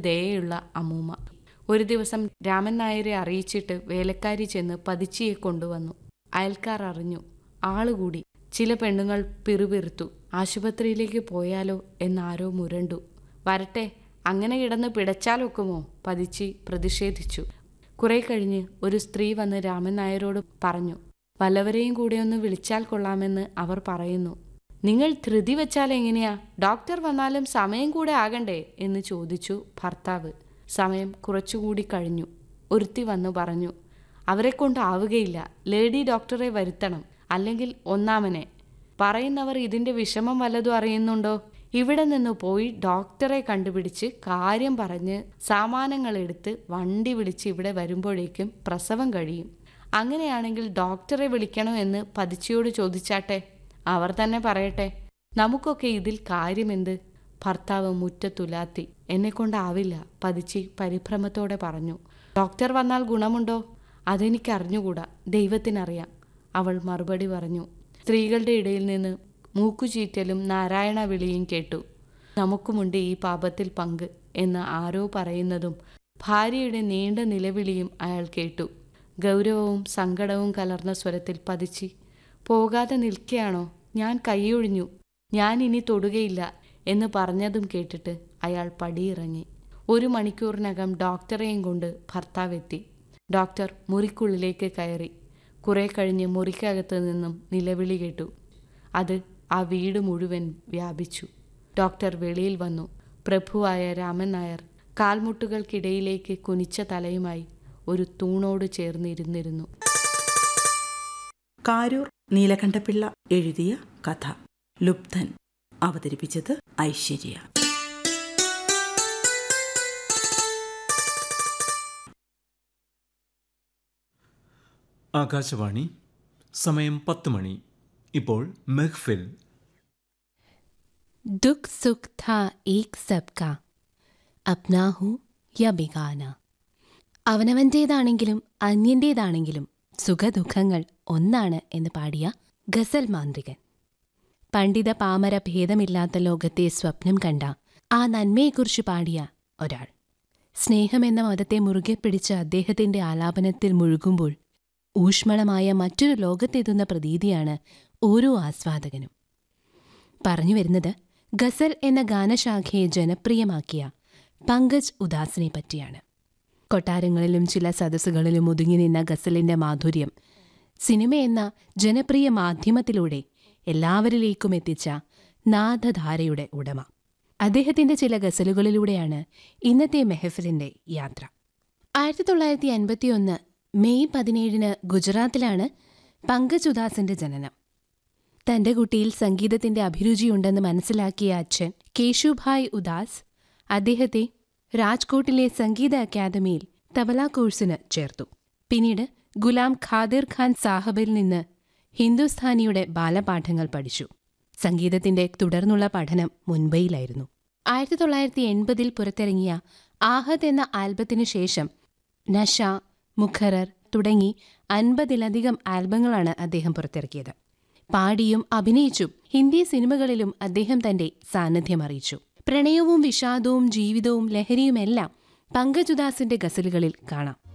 ദയയുള്ള അമ്മൂമ്മ ഒരു ദിവസം രാമൻ നായരെ അറിയിച്ചിട്ട് വേലക്കാരി ചെന്ന് പതിച്ചിയെ കൊണ്ടുവന്നു അയൽക്കാർ അറിഞ്ഞു ആളുകൂടി ചില പെണ്ണുങ്ങൾ പിറുപിറുത്തു ആശുപത്രിയിലേക്ക് പോയാലോ എന്നാരോ മുരണ്ടു വരട്ടെ അങ്ങനെ കിടന്ന് പിടച്ചാലൊക്കുമോ പതിച്ചി പ്രതിഷേധിച്ചു കുറെ കഴിഞ്ഞ് ഒരു സ്ത്രീ വന്ന് രാമൻ നായരോട് പറഞ്ഞു വല്ലവരെയും കൂടെ ഒന്ന് വിളിച്ചാൽ കൊള്ളാമെന്ന് അവർ പറയുന്നു നിങ്ങൾ ധൃതി വെച്ചാൽ എങ്ങനെയാ ഡോക്ടർ വന്നാലും സമയം കൂടെ ആകണ്ടേ എന്ന് ചോദിച്ചു ഭർത്താവ് സമയം കുറച്ചുകൂടി കഴിഞ്ഞു ഒരുത്തി വന്നു പറഞ്ഞു അവരെ കൊണ്ടാവുകയില്ല ലേഡി ഡോക്ടറെ വരുത്തണം അല്ലെങ്കിൽ ഒന്നാമനെ പറയുന്നവർ ഇതിന്റെ വിഷമം വല്ലതും അറിയുന്നുണ്ടോ ഇവിടെ നിന്ന് പോയി ഡോക്ടറെ കണ്ടുപിടിച്ച് കാര്യം പറഞ്ഞ് സാമാനങ്ങൾ എടുത്ത് വണ്ടി വിളിച്ച് ഇവിടെ വരുമ്പോഴേക്കും പ്രസവം കഴിയും അങ്ങനെയാണെങ്കിൽ ഡോക്ടറെ വിളിക്കണോ എന്ന് പതിച്ചിയോട് ചോദിച്ചാട്ടെ അവർ തന്നെ പറയട്ടെ നമുക്കൊക്കെ ഇതിൽ കാര്യമെന്ത് ഭർത്താവ് മുറ്റത്തുലാത്തി എന്നെ കൊണ്ടാവില്ല പതിച്ചി പരിഭ്രമത്തോടെ പറഞ്ഞു ഡോക്ടർ വന്നാൽ ഗുണമുണ്ടോ അതെനിക്കറിഞ്ഞുകൂടാ ദൈവത്തിനറിയാം അവൾ മറുപടി പറഞ്ഞു സ്ത്രീകളുടെ ഇടയിൽ നിന്ന് മൂക്കുചീറ്റലും നാരായണ വിളിയും കേട്ടു നമുക്കുമുണ്ട് ഈ പാപത്തിൽ പങ്ക് എന്ന് ആരോ പറയുന്നതും ഭാര്യയുടെ നീണ്ട നിലവിളിയും അയാൾ കേട്ടു ഗൗരവവും സങ്കടവും കലർന്ന സ്വരത്തിൽ പതിച്ച് പോകാതെ നിൽക്കുകയാണോ ഞാൻ കൈയൊഴിഞ്ഞു ഞാൻ ഇനി തൊടുകയില്ല എന്ന് പറഞ്ഞതും കേട്ടിട്ട് അയാൾ പടിയിറങ്ങി ഒരു മണിക്കൂറിനകം ഡോക്ടറെയും കൊണ്ട് ഭർത്താവെത്തി ഡോക്ടർ മുറിക്കുള്ളിലേക്ക് കയറി കുറെ കഴിഞ്ഞ് മുറിക്കകത്ത് നിന്നും നിലവിളി കേട്ടു അത് ആ വീട് മുഴുവൻ വ്യാപിച്ചു ഡോക്ടർ വെളിയിൽ വന്നു പ്രഭുവായ രാമൻ നായർ കാൽമുട്ടുകൾക്കിടയിലേക്ക് കുനിച്ച തലയുമായി ഒരു തൂണോട് ചേർന്നിരുന്നിരുന്നു കാരൂർ നീലകണ്ഠപിള്ള എഴുതിയ കഥ ലുബ്ധൻ അവതരിപ്പിച്ചത് ഐശ്വര്യ ആകാശവാണി സമയം പത്ത് മണി ഇപ്പോൾ മെഹ്ഫിൽ दुख सुख था एक सबका അപ്നാ ഹൂ യ ബിഗാന അവനവൻ്റേതാണെങ്കിലും അന്യൻ്റേതാണെങ്കിലും സുഖദുഃഖങ്ങൾ ഒന്നാണ് എന്ന് പാടിയ ഗസൽ മാന്ത്രികൻ പണ്ഡിത പാമര ഭേദമില്ലാത്ത ലോകത്തെ സ്വപ്നം കണ്ട ആ നന്മയെക്കുറിച്ച് പാടിയ ഒരാൾ സ്നേഹമെന്ന മതത്തെ മുറുകെ പിടിച്ച അദ്ദേഹത്തിന്റെ ആലാപനത്തിൽ മുഴുകുമ്പോൾ ഊഷ്മളമായ മറ്റൊരു ലോകത്തെത്തുന്ന പ്രതീതിയാണ് ഓരോ ആസ്വാദകനും പറഞ്ഞു വരുന്നത് ഗസൽ എന്ന ഗാനശാഖയെ ജനപ്രിയമാക്കിയ പങ്കജ് ഉദാസിനെ പറ്റിയാണ് കൊട്ടാരങ്ങളിലും ചില സദസ്സുകളിലും ഒതുങ്ങി നിന്ന ഗസലിന്റെ മാധുര്യം സിനിമ എന്ന ജനപ്രിയ മാധ്യമത്തിലൂടെ എല്ലാവരിലേക്കും എത്തിച്ച നാദധാരയുടെ ഉടമ അദ്ദേഹത്തിന്റെ ചില ഗസലുകളിലൂടെയാണ് ഇന്നത്തെ മെഹഫിലിന്റെ യാത്ര ആയിരത്തി തൊള്ളായിരത്തി അൻപത്തിയൊന്ന് മെയ് പതിനേഴിന് ഗുജറാത്തിലാണ് പങ്കജ് ഉദാസിന്റെ ജനനം തന്റെ കുട്ടിയിൽ സംഗീതത്തിന്റെ അഭിരുചിയുണ്ടെന്ന് മനസ്സിലാക്കിയ അച്ഛൻ കേശുഭായ് ഉദാസ് അദ്ദേഹത്തെ രാജ്കോട്ടിലെ സംഗീത അക്കാദമിയിൽ തബല കോഴ്സിന് ചേർത്തു പിന്നീട് ഗുലാം ഖാദിർ ഖാൻ സാഹബിൽ നിന്ന് ഹിന്ദുസ്ഥാനിയുടെ ബാലപാഠങ്ങൾ പഠിച്ചു സംഗീതത്തിന്റെ തുടർന്നുള്ള പഠനം മുംബൈയിലായിരുന്നു ആയിരത്തി തൊള്ളായിരത്തി എൺപതിൽ പുറത്തിറങ്ങിയ ആഹത് എന്ന ആൽബത്തിനു ശേഷം നഷ മുഖറർ തുടങ്ങി അൻപതിലധികം ആൽബങ്ങളാണ് അദ്ദേഹം പുറത്തിറക്കിയത് പാടിയും അഭിനയിച്ചും ഹിന്ദി സിനിമകളിലും അദ്ദേഹം തന്റെ സാന്നിധ്യം അറിയിച്ചു പ്രണയവും വിഷാദവും ജീവിതവും ലഹരിയുമെല്ലാം പങ്കജുദാസിന്റെ ഗസലുകളിൽ കാണാം